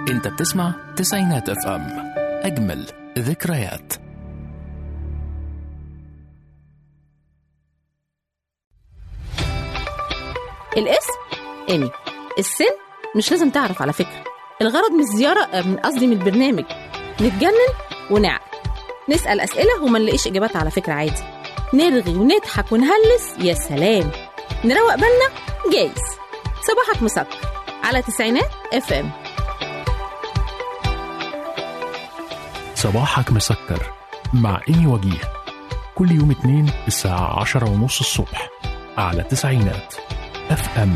انت بتسمع تسعينات اف ام اجمل ذكريات الاسم ايمي السن مش لازم تعرف على فكرة الغرض من الزيارة آه، من قصدي من البرنامج نتجنن ونعقل نسأل أسئلة وما نلاقيش إجابات على فكرة عادي نرغي ونضحك ونهلس يا سلام نروق بالنا جايز صباحك مسكر على تسعينات اف ام صباحك مسكر مع إيمي وجيه كل يوم اثنين الساعة عشرة ونص الصبح على تسعينات اف ام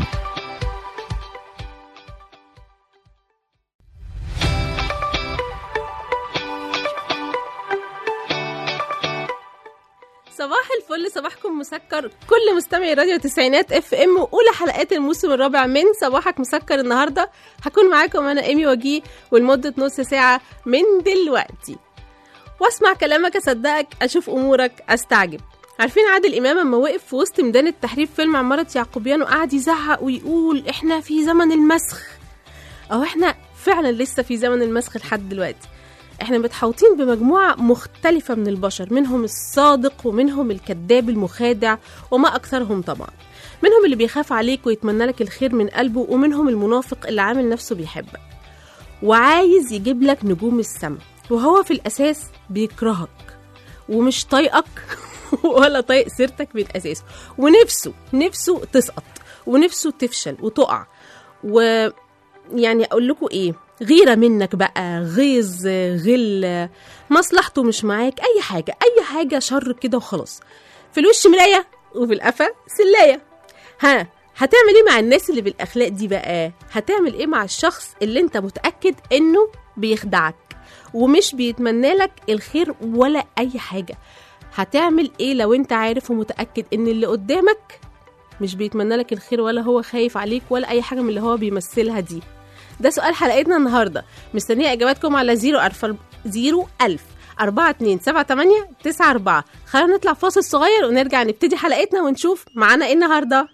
صباح الفل صباحكم مسكر كل مستمعي راديو تسعينات اف ام واولى حلقات الموسم الرابع من صباحك مسكر النهارده هكون معاكم انا ايمي وجيه ولمده نص ساعه من دلوقتي واسمع كلامك اصدقك اشوف امورك استعجب عارفين عادل امام لما وقف في وسط ميدان التحرير فيلم عماره يعقوبيان وقعد يزعق ويقول احنا في زمن المسخ او احنا فعلا لسه في زمن المسخ لحد دلوقتي احنا متحوطين بمجموعة مختلفة من البشر منهم الصادق ومنهم الكذاب المخادع وما أكثرهم طبعا منهم اللي بيخاف عليك ويتمنى لك الخير من قلبه ومنهم المنافق اللي عامل نفسه بيحبك وعايز يجيب لك نجوم السماء وهو في الأساس بيكرهك ومش طايقك ولا طايق سيرتك بالأساس ونفسه نفسه تسقط ونفسه تفشل وتقع و يعني اقول لكم ايه غيره منك بقى غيظ غل مصلحته مش معاك اي حاجه اي حاجه شر كده وخلاص في الوش مرايه وفي القفا سلايه ها هتعمل ايه مع الناس اللي بالاخلاق دي بقى هتعمل ايه مع الشخص اللي انت متاكد انه بيخدعك ومش بيتمنى لك الخير ولا اي حاجه هتعمل ايه لو انت عارف ومتاكد ان اللي قدامك مش بيتمنى لك الخير ولا هو خايف عليك ولا اي حاجه من اللي هو بيمثلها دي ده سؤال حلقتنا النهارده مستنيه اجاباتكم على 0 ألف 0 ألف 4 2 7 8 9 4 خلينا نطلع فاصل صغير ونرجع نبتدي حلقتنا ونشوف معانا ايه النهارده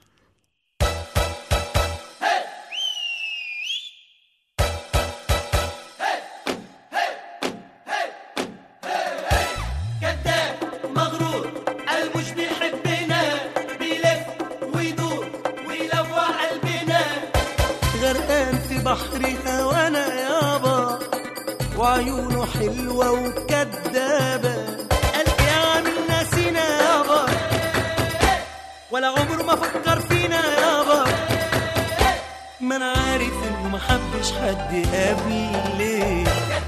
كذاب مغرور المش بيحبنا بيلف ويدور ويلوع قلبنا غرقان في بحر هوانا يابا وعيونه حلوة وكدابة قال يا عامل ناسينا يابا ولا عمره ما فكر فينا يابا ما انا عارف انه ما حبش حد قبلي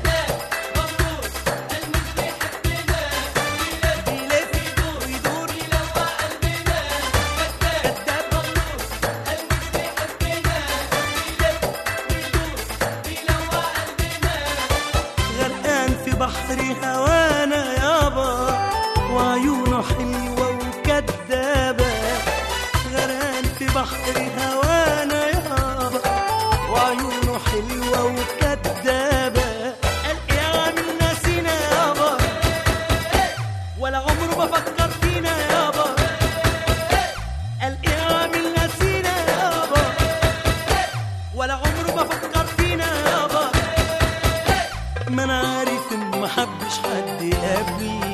بيلف ويدور يلوع قلبنا كذاب مغرور المش بيحبنا بيلف ويدور ويلوع قلبنا غرقان في بحر هوانا يابا وعيونه حلوة وكدابة غرقان في بحر هوانا يابا وعيونه حلوة وكدابة قال يا عامل ناسينا يابا ولا عمره ما فكر فينا يابا قال ايه عامل ناسينا يابا ولا عمره ما فكر فينا يابا ما انا عارف انه ما حبش حد قبلي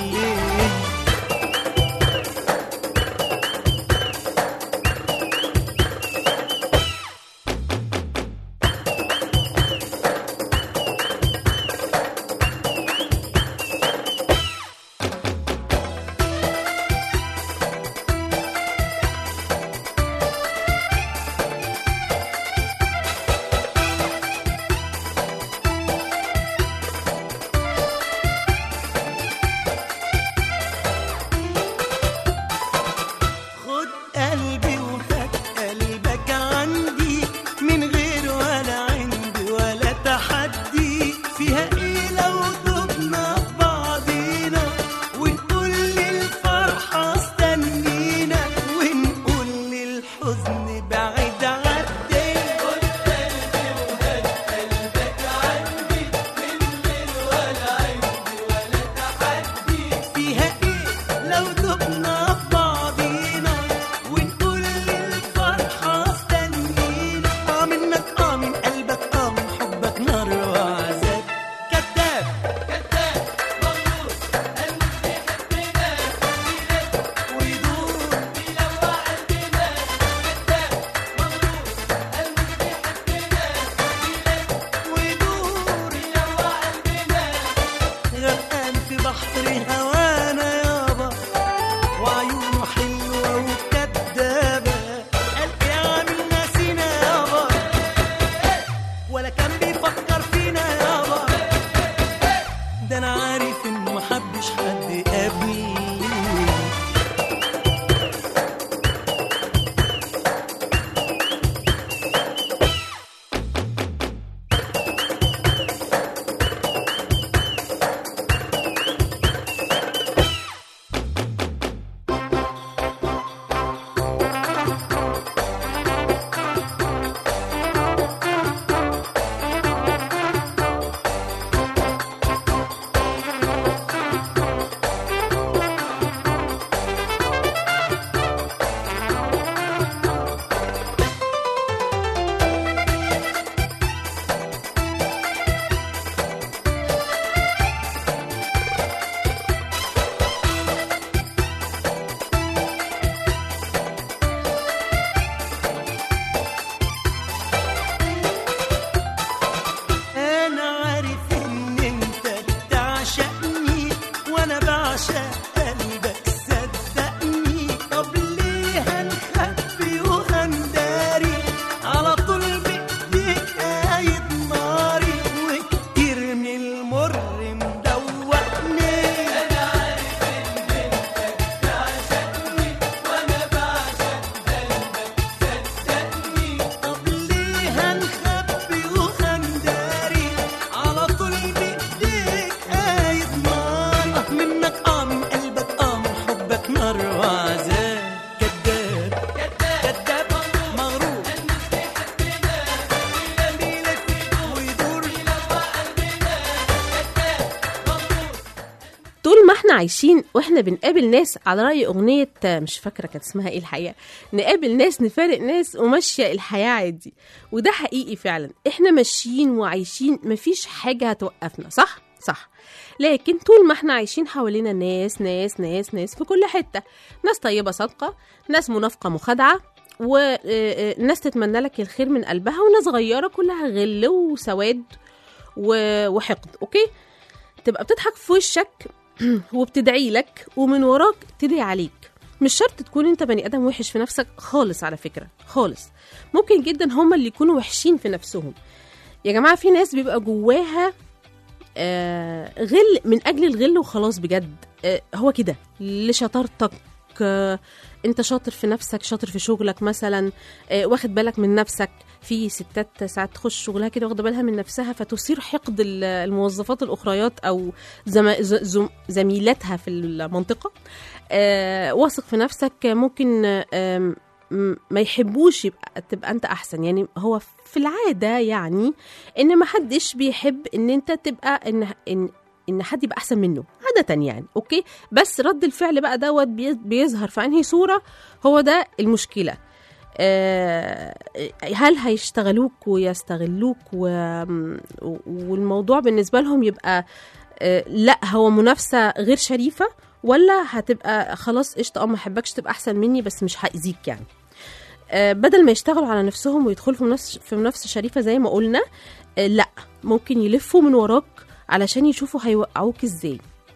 خد قلبي وهات قلبك عندي من غير ولا عندي ولا تحدي فيها ايه لو دبنا في بعضينا ونقول للفرحة استنينا ونقول للحزن بعيد عني خد قلبي وهات قلبك عندي من غير ولا عندي ولا تحدي فيها ايه لو دبنا في بعضينا ونقول للفرحة استنينا اه منك اه من قلبك اه من حبك نار واحنا عايشين واحنا بنقابل ناس على راي اغنيه آه، مش فاكره كانت اسمها ايه الحقيقه نقابل ناس نفارق ناس وماشيه الحياه عادي وده حقيقي فعلا احنا ماشيين وعايشين مفيش حاجه هتوقفنا صح صح لكن طول ما احنا عايشين حوالينا ناس ناس ناس ناس في كل حته ناس طيبه صادقه ناس منافقه مخادعه وناس تتمنى لك الخير من قلبها وناس غيره كلها غل وسواد و- وحقد اوكي تبقى بتضحك في وشك وبتدعي لك ومن وراك تدعي عليك مش شرط تكون انت بني ادم وحش في نفسك خالص على فكره خالص ممكن جدا هما اللي يكونوا وحشين في نفسهم يا جماعه في ناس بيبقى جواها آه غل من اجل الغل وخلاص بجد آه هو كده لشطارتك آه انت شاطر في نفسك شاطر في شغلك مثلا آه واخد بالك من نفسك في ستات ساعات تخش شغلها كده واخده بالها من نفسها فتثير حقد ال- الموظفات الاخريات او زم... ز- زم... زميلاتها في المنطقه آه واثق في نفسك ممكن آه م- ما يحبوش يبقى تبقى انت احسن يعني هو في العاده يعني ان ما حدش بيحب ان انت تبقى ان ان ان حد يبقى احسن منه عاده يعني اوكي بس رد الفعل بقى دوت بي- بيظهر في انهي صوره هو ده المشكله آه، هل هيشتغلوك ويستغلوك و- والموضوع بالنسبه لهم يبقى آه، لا هو منافسه غير شريفه ولا هتبقى خلاص قشطه اه ما احبكش تبقى احسن مني بس مش هاذيك يعني آه، بدل ما يشتغلوا على نفسهم ويدخلوا في منافسه في منافسه شريفه زي ما قلنا آه، لا ممكن يلفوا من وراك علشان يشوفوا هيوقعوك ازاي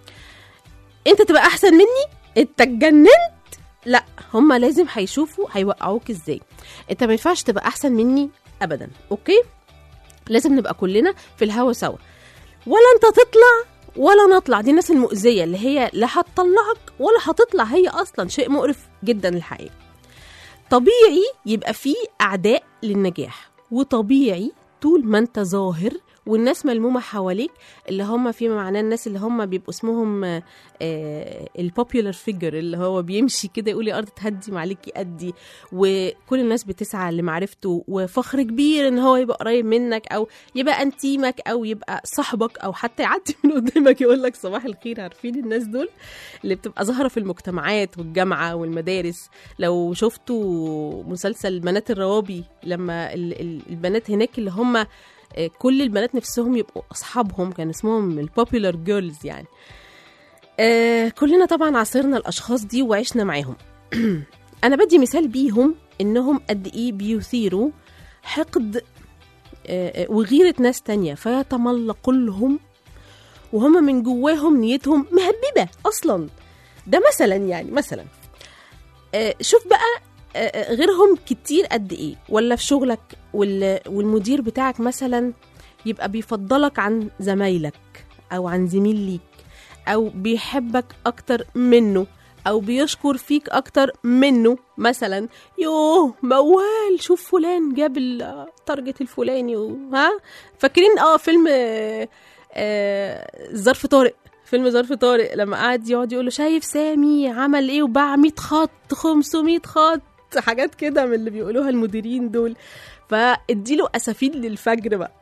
انت تبقى احسن مني انت اتجننت لا هما لازم هيشوفوا هيوقعوك ازاي انت ما ينفعش تبقى احسن مني ابدا اوكي لازم نبقى كلنا في الهوا سوا ولا انت تطلع ولا نطلع دي الناس المؤذيه اللي هي لا هتطلعك ولا هتطلع هي اصلا شيء مقرف جدا الحقيقه طبيعي يبقى في اعداء للنجاح وطبيعي طول ما انت ظاهر والناس ملمومه حواليك اللي هم فيما معناه الناس اللي هم بيبقوا اسمهم البوبيولار فيجر اللي هو بيمشي كده يقول يا ارض تهدي معلكي ادي وكل الناس بتسعى لمعرفته وفخر كبير ان هو يبقى قريب منك او يبقى انتيمك او يبقى صاحبك او حتى يعدي من قدامك يقول لك صباح الخير عارفين الناس دول اللي بتبقى ظاهره في المجتمعات والجامعه والمدارس لو شفتوا مسلسل بنات الروابي لما ال- ال- البنات هناك اللي هم آه، كل البنات نفسهم يبقوا اصحابهم كان اسمهم البوبيلر جيرلز يعني آه كلنا طبعا عاصرنا الاشخاص دي وعشنا معاهم انا بدي مثال بيهم انهم قد ايه بيثيروا حقد آه، آه، وغيرة ناس تانية فيتملقوا لهم وهم من جواهم نيتهم مهببة أصلا ده مثلا يعني مثلا آه، شوف بقى آه، آه، غيرهم كتير قد ايه ولا في شغلك وال- والمدير بتاعك مثلا يبقى بيفضلك عن زمايلك او عن زميل ليك او بيحبك اكتر منه او بيشكر فيك اكتر منه مثلا يوه موال شوف فلان جاب التارجت الفلاني و- ها فاكرين اه فيلم آه، آه، ظرف طارق فيلم ظرف طارق لما قعد يقعد يقول له شايف سامي عمل ايه وباع 100 خط 500 خط حاجات كده من اللي بيقولوها المديرين دول فاديله اسافين للفجر بقى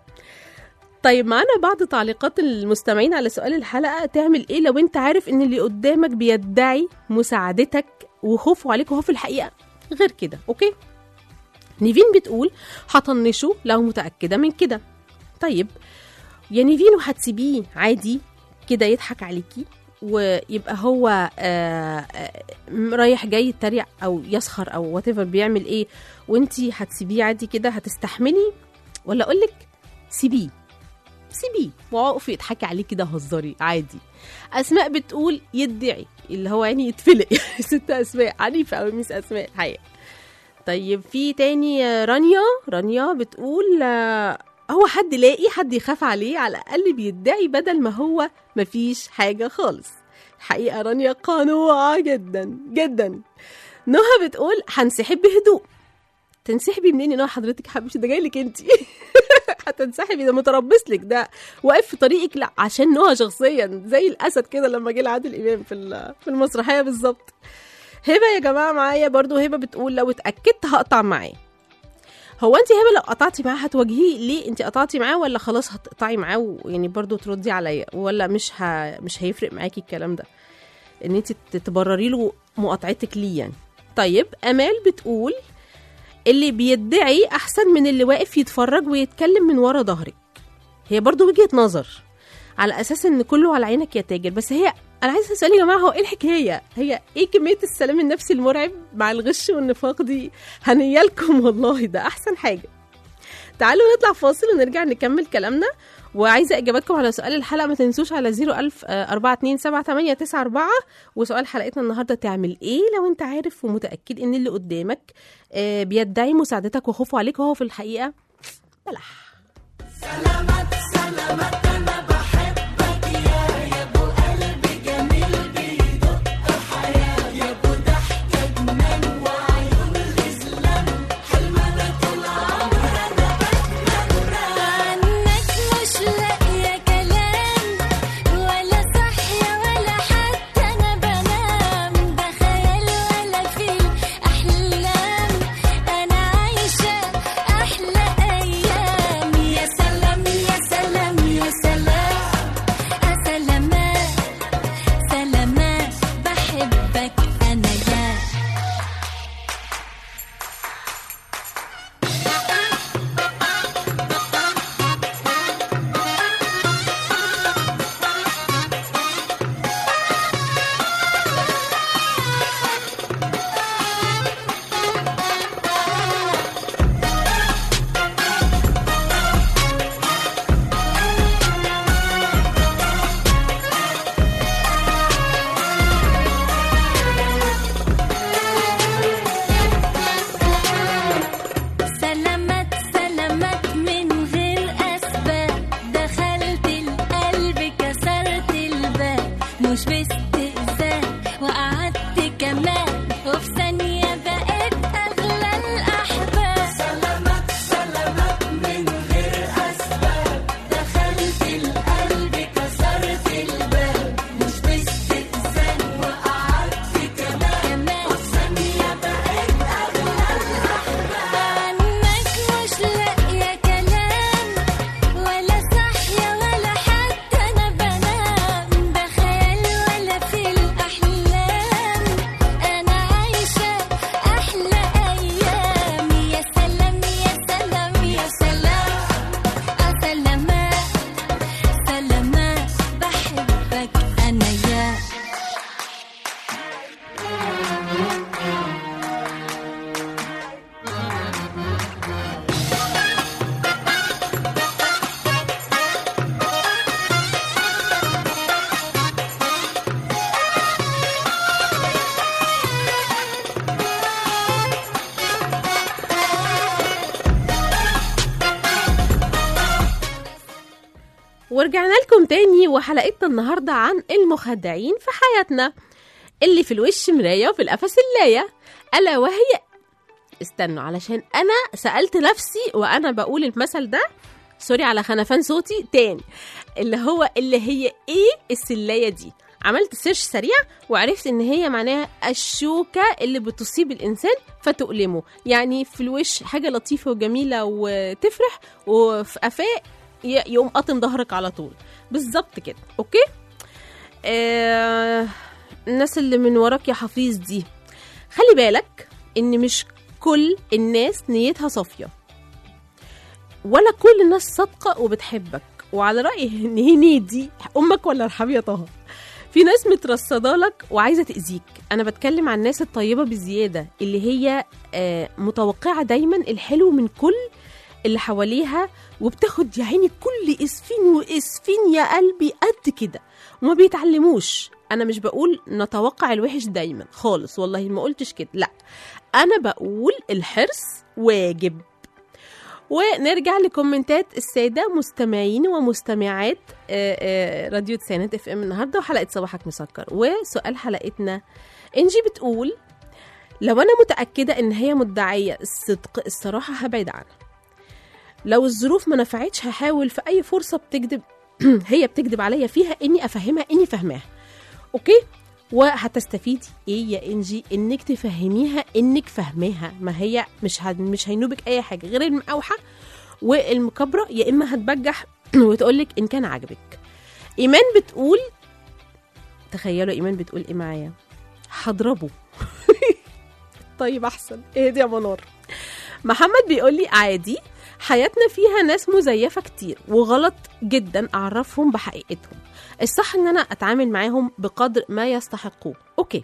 طيب معانا بعض تعليقات المستمعين على سؤال الحلقه تعمل ايه لو انت عارف ان اللي قدامك بيدعي مساعدتك وخوفه عليك وهو في الحقيقه غير كده اوكي نيفين بتقول هطنشه لو متاكده من كده طيب يا نيفين وهتسيبيه عادي كده يضحك عليكي ويبقى هو آه، آه، رايح جاي يتريق او يسخر او وات بيعمل ايه وانتي هتسيبيه عادي كده هتستحملي ولا اقولك سيبيه سيبيه وقفي يضحكي عليه كده هزاري عادي اسماء بتقول يدعي اللي هو يعني يتفلق ست اسماء عنيفه قوي ميس اسماء الحقيقه طيب في تاني آه، رانيا رانيا بتقول آه، هو حد لاقي حد يخاف عليه على الاقل بيدعي بدل ما هو مفيش حاجه خالص حقيقه رانيا قنوعه جدا جدا نهى بتقول هنسحب بهدوء تنسحبي منين يا نهى حضرتك حبيبتي ده جاي لك انت هتنسحبي ده متربص لك ده واقف في طريقك لا عشان نهى شخصيا زي الاسد كده لما جه لعادل امام في ال- في المسرحيه بالظبط هبه يا جماعه معايا برضو هبه بتقول لو اتاكدت هقطع معاه هو انت هبه لو قطعتي معاه هتواجهيه ليه انت قطعتي معاه ولا خلاص هتقطعي معاه ويعني برضو تردي عليا ولا مش ه... مش هيفرق معاكي الكلام ده ان انت تبرري له مقاطعتك ليه يعني طيب امال بتقول اللي بيدعي احسن من اللي واقف يتفرج ويتكلم من ورا ظهرك هي برضو وجهه نظر على اساس ان كله على عينك يا تاجر بس هي انا عايزه اسال يا جماعه هو ايه الحكايه هي ايه كميه السلام النفسي المرعب مع الغش والنفاق دي هنيالكم والله ده احسن حاجه تعالوا نطلع فاصل ونرجع نكمل كلامنا وعايزه اجاباتكم على سؤال الحلقه ما تنسوش على 01000 427 وسؤال حلقتنا النهارده تعمل ايه لو انت عارف ومتاكد ان اللي قدامك آه، بيدعي مساعدتك وخوفه عليك وهو في الحقيقه بلح عنك مش لاقية كلام ولا صحية ولا حتى أنا بنام ده خيال ولا في الأحلام أنا عايشة أحلى أيام يا سلام يا سلام يا سلام سلامات سلامات بحبك أنا يا سلامات سلامات من غير أسباب دخلت القلب كسرت الباب مش باستئذان وقعدت كمان وفي ثانية بقيت أغلى الأحباب سلامات سلامات من غير أسباب دخلت القلب كسرت الباب مش باستئذان وقعدت كمان وفي ثانية بقيت أغلى عنك مش لاقية كلام ولا صحية ولا حتى أنا بنام ده خيال ولا في الأحلام أنا عايشة أحلى أيام يا سلام يا سلام يا سلام سلامات سلامات بحبك أنا يا ورجعنا لكم تاني وحلقتنا النهارده عن المخدعين في حياتنا اللي في الوش مرايه وفي القفص اللايه الا وهي استنوا علشان انا سالت نفسي وانا بقول المثل ده سوري على خنفان صوتي تاني اللي هو اللي هي ايه السلايه دي عملت سيرش سريع وعرفت ان هي معناها الشوكه اللي بتصيب الانسان فتؤلمه يعني في الوش حاجه لطيفه وجميله وتفرح وفي قفاه ي- يقوم قاطم ظهرك على طول بالظبط كده اوكي آه الناس اللي من وراك يا حفيظ دي خلي بالك ان مش كل الناس نيتها صافيه ولا كل الناس صادقه وبتحبك وعلى راي نهيني دي امك ولا ارحمي يا طه في ناس مترصده لك وعايزه تاذيك انا بتكلم عن الناس الطيبه بزياده اللي هي آه متوقعه دايما الحلو من كل اللي حواليها وبتاخد يا عيني كل اسفين واسفين يا قلبي قد كده وما بيتعلموش انا مش بقول نتوقع الوحش دايما خالص والله ما قلتش كده لا انا بقول الحرص واجب ونرجع لكومنتات الساده مستمعين ومستمعات آه، آه، راديو تسعينات اف ام النهارده وحلقه صباحك مسكر وسؤال حلقتنا انجي بتقول لو انا متاكده ان هي مدعيه الصدق الصراحه هبعد عنها لو الظروف ما نفعتش هحاول في اي فرصه بتكذب هي بتكذب عليا فيها اني افهمها اني فاهماها اوكي وهتستفيدي ايه يا انجي انك تفهميها انك فاهماها ما هي مش هد... مش هينوبك اي حاجه غير المقاوحه والمكبره يا اما هتبجح وتقولك ان كان عاجبك ايمان بتقول تخيلوا ايمان بتقول ايه معايا هضربه طيب احسن ايه دي يا منار محمد بيقول لي عادي حياتنا فيها ناس مزيفه كتير وغلط جدا اعرفهم بحقيقتهم الصح ان انا اتعامل معاهم بقدر ما يستحقوه اوكي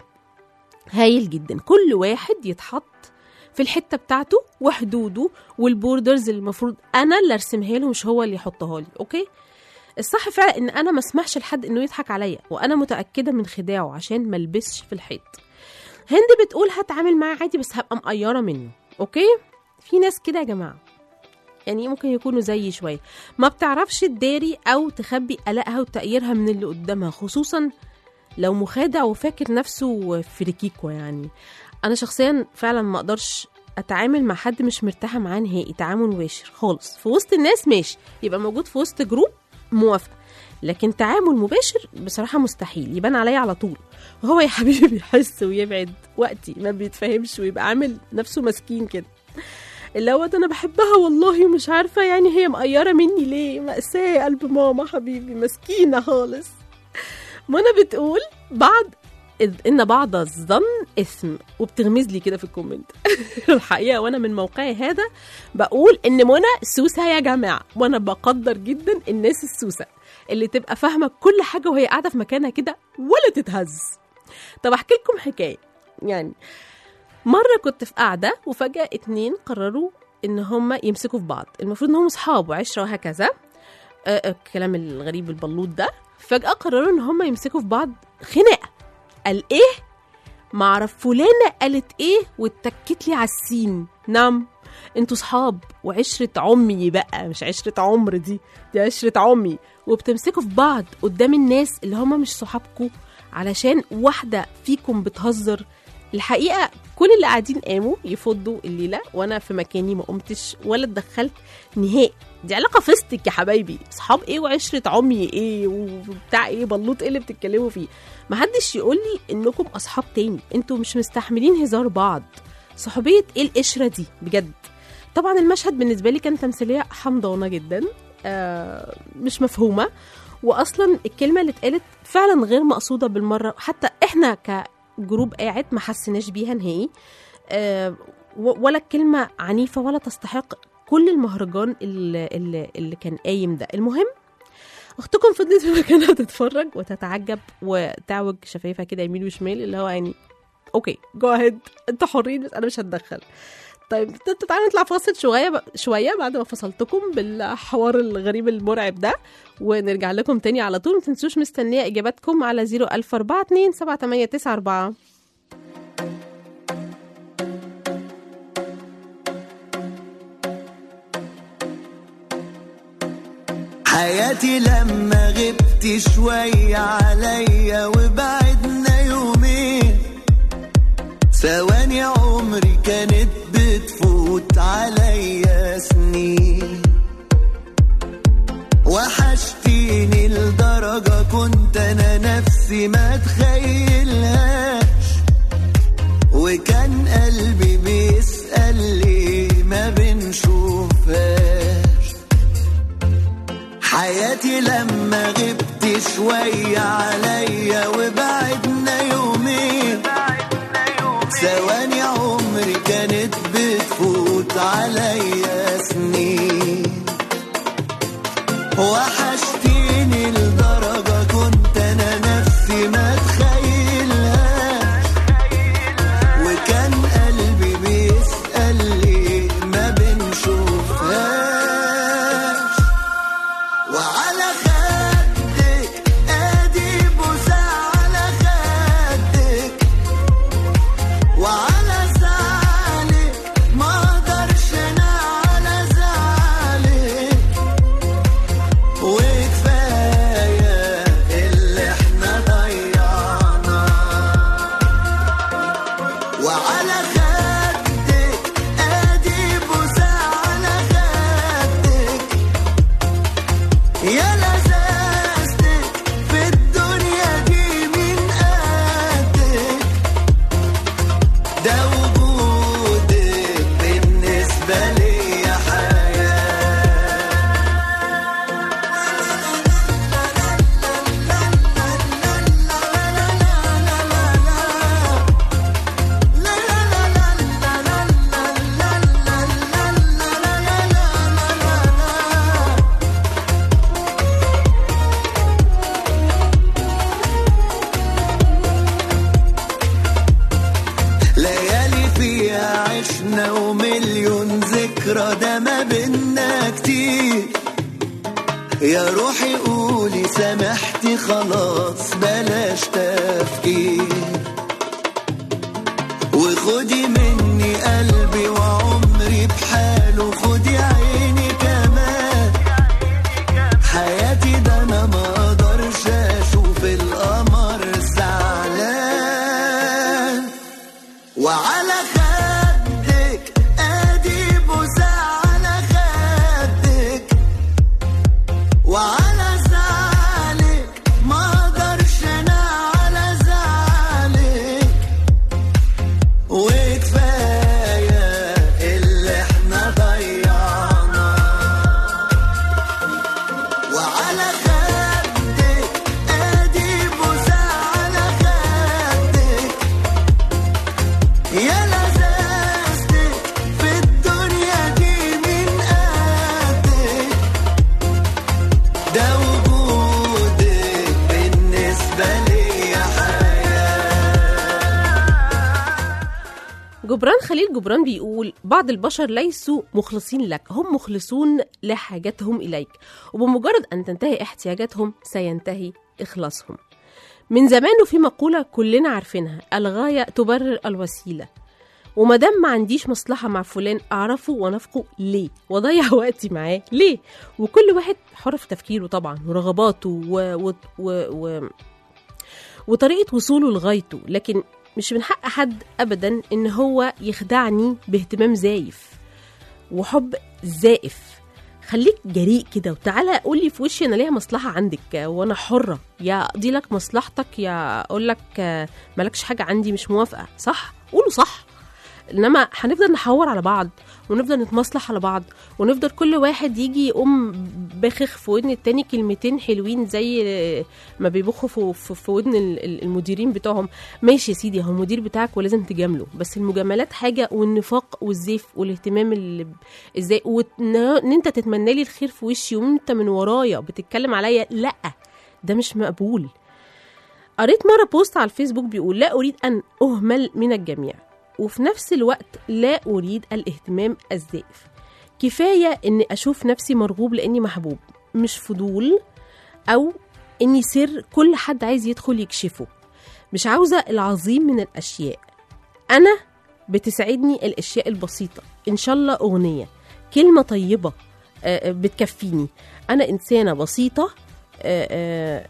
هايل جدا كل واحد يتحط في الحته بتاعته وحدوده والبوردرز اللي المفروض انا اللي ارسمها له مش هو اللي يحطها لي اوكي الصح فعلا ان انا ما اسمحش لحد انه يضحك عليا وانا متاكده من خداعه عشان ما البسش في الحيط هند بتقول هتعامل معاه عادي بس هبقى مقيره منه اوكي في ناس كده يا جماعه يعني ممكن يكونوا زيي شويه ما بتعرفش تداري او تخبي قلقها وتقييرها من اللي قدامها خصوصا لو مخادع وفاكر نفسه فريكيكو يعني انا شخصيا فعلا ما اقدرش اتعامل مع حد مش مرتاحه معاه نهائي تعامل مباشر خالص في وسط الناس ماشي يبقى موجود في وسط جروب موافقه لكن تعامل مباشر بصراحه مستحيل يبان عليا على طول وهو يا حبيبي بيحس ويبعد وقتي ما بيتفهمش ويبقى عامل نفسه مسكين كده اللي هو ده انا بحبها والله ومش عارفه يعني هي مقيره مني ليه مأساة يا قلب ماما حبيبي مسكينه خالص منى بتقول بعض إذ ان بعض الظن اثم وبتغمز لي كده في الكومنت الحقيقه وانا من موقعي هذا بقول ان منى سوسه يا جماعه وانا بقدر جدا الناس السوسه اللي تبقى فاهمه كل حاجه وهي قاعده في مكانها كده ولا تتهز طب احكي لكم حكايه يعني مره كنت في قاعده وفجاه اتنين قرروا ان هم يمسكوا في بعض المفروض ان هم اصحاب وعشره وهكذا آه، آه، الكلام الغريب البلوط ده فجاه قرروا ان هم يمسكوا في بعض خناقه قال ايه معرف فلانه قالت ايه واتكت لي على السين نعم انتوا صحاب وعشرة عمي بقى مش عشرة عمر دي دي عشرة عمي وبتمسكوا في بعض قدام الناس اللي هما مش صحابكوا علشان واحدة فيكم بتهزر الحقيقة كل اللي قاعدين قاموا يفضوا الليلة وأنا في مكاني ما قمتش ولا اتدخلت نهائي دي علاقة فستك يا حبايبي صحاب ايه وعشرة عمي ايه وبتاع ايه بلوط ايه اللي بتتكلموا فيه محدش يقول لي انكم اصحاب تاني انتوا مش مستحملين هزار بعض صحوبية ايه القشرة دي بجد طبعا المشهد بالنسبة لي كان تمثيلية حمضانة جدا آه مش مفهومة واصلا الكلمة اللي اتقالت فعلا غير مقصودة بالمرة حتى احنا كجروب قاعد ما حسناش بيها نهائي آه و- ولا الكلمة عنيفة ولا تستحق كل المهرجان اللي, اللي, اللي كان قايم ده المهم اختكم فضلت في مكانها تتفرج وتتعجب وتعوج شفايفها كده يمين وشمال اللي هو يعني اوكي جو اهيد انتوا حرين بس انا مش هتدخل طيب ت- تعالوا نطلع فاصل شويه شويه بعد ما فصلتكم بالحوار الغريب المرعب ده ونرجع لكم تاني على طول ما تنسوش مستنيه اجاباتكم على 00442 7894 حياتي لما غبت شوية عليا وبعدنا يومين ثواني عمري كانت بتفوت عليا سنين وحشتيني لدرجة كنت أنا نفسي ما تخيلهاش وكان قلبي بيسأل ليه ما بنشوفهاش حياتي لما غبت شوية عليا وبعدنا يومين ثواني عمري كانت بتفوت عليا سنين وحشتيني لدرجة كنت أنا نفسي ما تخيلهاش وكان قلبي بيسأل ليه ما بنشوفهاش وعلى خدك ادي بوسة على خدك وعلى زعلك ما اقدرش انا على زعلك احنا ما بينا كتير يا روحي قولي سامحتي خلاص بلاش تفكير وخدي مني قلبي وعمري بحاله خدي عيني كمان حياتي ده انا ما اقدرش اشوف القمر زعلان وعلى خدك ادي بوسة على خدك وعلى زعلك ما اقدرش انا على زعلك وكفايه اللي احنا ضيعناه وعلى خدك ادي بوسة على خدك يا لذاذتك في الدنيا دي من قدك ده وجودك بالنسبة لي حياة جبران خليل جبران بيقول بعض البشر ليسوا مخلصين لك هم مخلصون لحاجتهم إليك وبمجرد أن تنتهي احتياجاتهم سينتهي إخلاصهم من زمان وفي مقولة كلنا عارفينها الغاية تبرر الوسيلة وما دام ما عنديش مصلحة مع فلان أعرفه ونفقه ليه وأضيع وقتي معاه ليه وكل واحد حر في تفكيره طبعا ورغباته و... و... و... و... وطريقة وصوله لغايته لكن مش من حق حد أبدا إن هو يخدعني باهتمام زايف وحب زائف خليك جريء كده وتعالى قول لي في وشي انا ليها مصلحه عندك وانا حره يا اقضي لك مصلحتك يا اقول لك مالكش حاجه عندي مش موافقه صح قولوا صح انما هنفضل نحور على بعض ونفضل نتمصلح على بعض ونفضل كل واحد يجي يقوم بخخ في ودن التاني كلمتين حلوين زي ما بيبخوا في, في, في ودن ال- ال- المديرين بتوعهم ماشي يا سيدي هو المدير بتاعك ولازم تجامله بس المجاملات حاجه والنفاق والزيف والاهتمام اللي ب- ازاي وان إن انت تتمنى لي الخير في وشي وانت من ورايا بتتكلم عليا لا ده مش مقبول قريت مرة بوست على الفيسبوك بيقول لا أريد أن أهمل من الجميع وفي نفس الوقت لا أريد الاهتمام الزائف كفاية إني أشوف نفسي مرغوب لأني محبوب مش فضول أو إني سر كل حد عايز يدخل يكشفه مش عاوزة العظيم من الأشياء أنا بتسعدني الأشياء البسيطة إن شاء الله أغنية كلمة طيبة آه، آه، بتكفيني أنا إنسانة بسيطة آه، آه،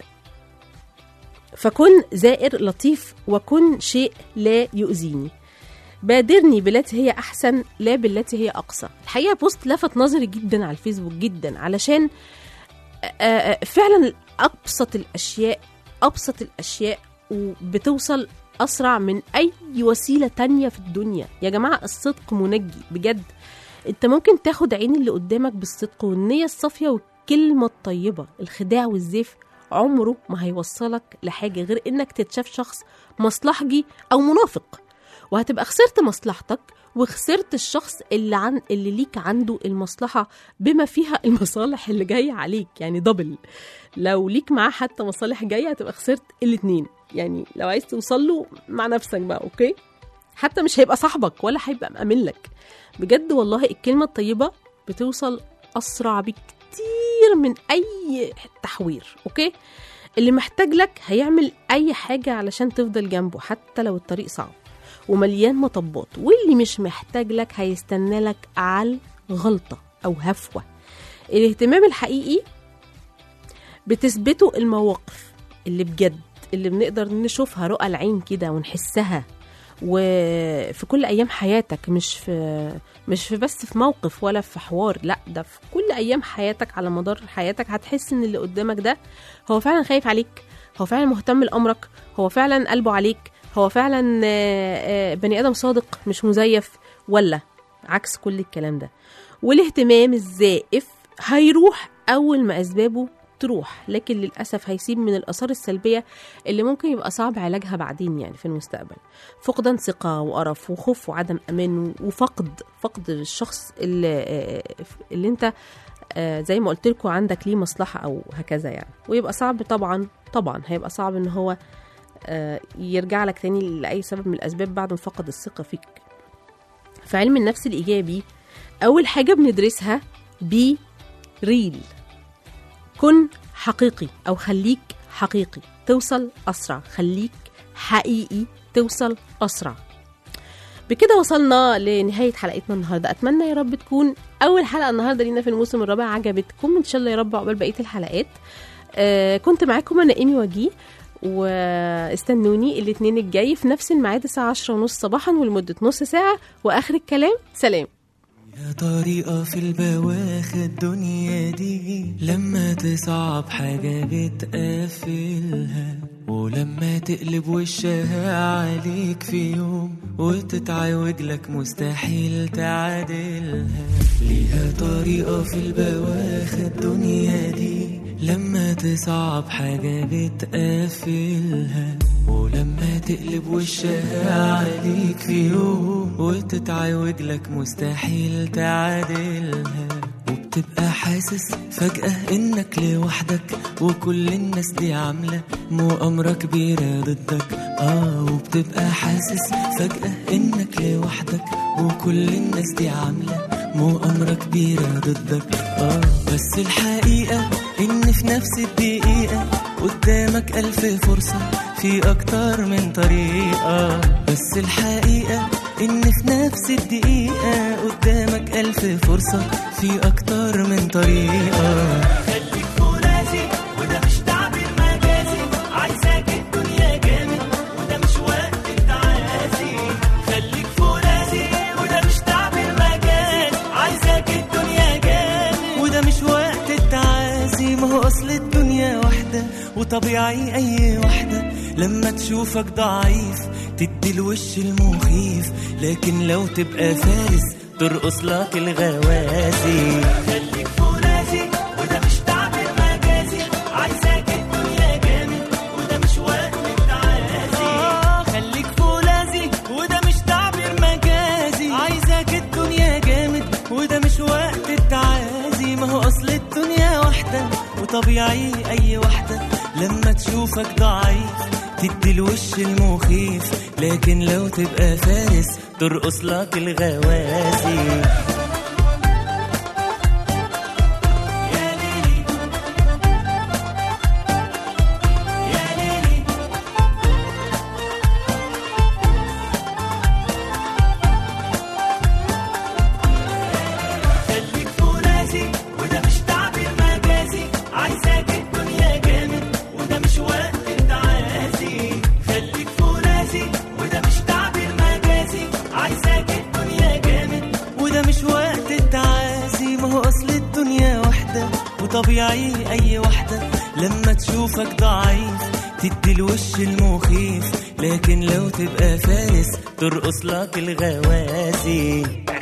فكن زائر لطيف وكن شيء لا يؤذيني بادرني بالتي هي احسن لا بالتي هي اقصى الحقيقه بوست لفت نظري جدا على الفيسبوك جدا علشان آه، آه، فعلا ابسط الاشياء ابسط الاشياء وبتوصل اسرع من اي وسيله تانية في الدنيا يا جماعه الصدق منجي بجد انت ممكن تاخد عين اللي قدامك بالصدق والنيه الصافيه والكلمه الطيبه الخداع والزيف عمره ما هيوصلك لحاجه غير انك تتشاف شخص مصلحجي او منافق وهتبقى خسرت مصلحتك وخسرت الشخص اللي عن اللي ليك عنده المصلحه بما فيها المصالح اللي جايه عليك يعني دبل لو ليك معاه حتى مصالح جايه هتبقى خسرت الاتنين يعني لو عايز توصل له مع نفسك بقى اوكي حتى مش هيبقى صاحبك ولا هيبقى مأمن لك بجد والله الكلمه الطيبه بتوصل اسرع بكتير من اي تحوير اوكي اللي محتاج لك هيعمل اي حاجه علشان تفضل جنبه حتى لو الطريق صعب ومليان مطبات واللي مش محتاج لك هيستنى لك على غلطة أو هفوة الاهتمام الحقيقي بتثبته المواقف اللي بجد اللي بنقدر نشوفها رؤى العين كده ونحسها وفي كل ايام حياتك مش في مش في بس في موقف ولا في حوار لا ده في كل ايام حياتك على مدار حياتك هتحس ان اللي قدامك ده هو فعلا خايف عليك هو فعلا مهتم لامرك هو فعلا قلبه عليك هو فعلا آه، آه، بني ادم صادق مش مزيف ولا عكس كل الكلام ده والاهتمام الزائف هيروح اول ما اسبابه تروح لكن للاسف هيسيب من الاثار السلبيه اللي ممكن يبقى صعب علاجها بعدين يعني في المستقبل فقدان ثقه وقرف وخوف وعدم امان وفقد فقد الشخص اللي, آه، اللي انت آه، زي ما قلت لكم عندك ليه مصلحه او هكذا يعني ويبقى صعب طبعا طبعا هيبقى صعب ان هو آه، يرجع لك تاني لاي سبب من الاسباب بعد ما فقد الثقه فيك في علم النفس الايجابي اول حاجه بندرسها بي ريل كن حقيقي او خليك حقيقي توصل اسرع خليك حقيقي توصل اسرع بكده وصلنا لنهاية حلقتنا النهاردة أتمنى يا رب تكون أول حلقة النهاردة لينا في الموسم الرابع عجبتكم إن شاء الله يا رب عقبال بقية الحلقات آه كنت معاكم أنا إيمي وجيه واستنوني الاثنين الجاي في نفس الميعاد الساعة 10 ونص صباحا ولمدة نص ساعة وآخر الكلام سلام يا طريقة في البواخ الدنيا دي لما تصعب حاجة بتقفلها ولما تقلب وشها عليك في يوم وتتعوج لك مستحيل تعادلها ليها طريقة في البواخ الدنيا دي لما تصعب حاجة بتقفلها ولما تقلب وشها عليك في يوم وتتعوج لك مستحيل تعادلها وبتبقى حاسس فجأة انك لوحدك وكل الناس دي عاملة مؤامرة كبيرة ضدك اه وبتبقى حاسس فجأة انك لوحدك وكل الناس دي عاملة مؤامرة كبيرة ضدك اه بس الحقيقة ان في نفس الدقيقة قدامك ألف فرصة في أكتر من طريقة بس الحقيقة إن في نفس الدقيقة قدامك ألف فرصة في أكتر من طريقة خليك فرازي وده مش تعبير مجازي عايزاك الدنيا جامد وده مش وقت التعازي خليك فرازي وده مش تعبير مجازي عايزاك الدنيا جامد وده مش وقت التعازي ما هو أصل الدنيا واحدة وطبيعي أي واحدة لما تشوفك ضعيف تدي الوش المخيف لكن لو تبقى فارس ترقص لك الغوازي خليك فرازي وده مش تعبير مجازي عايزاك الدنيا جامد وده مش وقت التعازي آه خليك فولاذي وده مش تعبير مجازي عايزاك الدنيا جامد وده مش وقت التعازي ما هو اصل الدنيا واحدة وطبيعي اي واحدة لما تشوفك ضعيف تدي الوش المخيف لكن لو تبقى فارس ترقص لك الغوازي يا ليلي يا ليلي خليك فرازي وده مش تعبير مجازي عايزاك الدنيا جامد وده مش وقت التعازي خليك فرازي وده مش تعبير مجازي عايزاك الدنيا جامد وده مش وقت التعازي ما هو اصل الدنيا واحدة وطبيعي اي واحدة لما تشوفك ضعيف تدي الوش المخيف لكن لو تبقى فارس ترقص لك الغوازي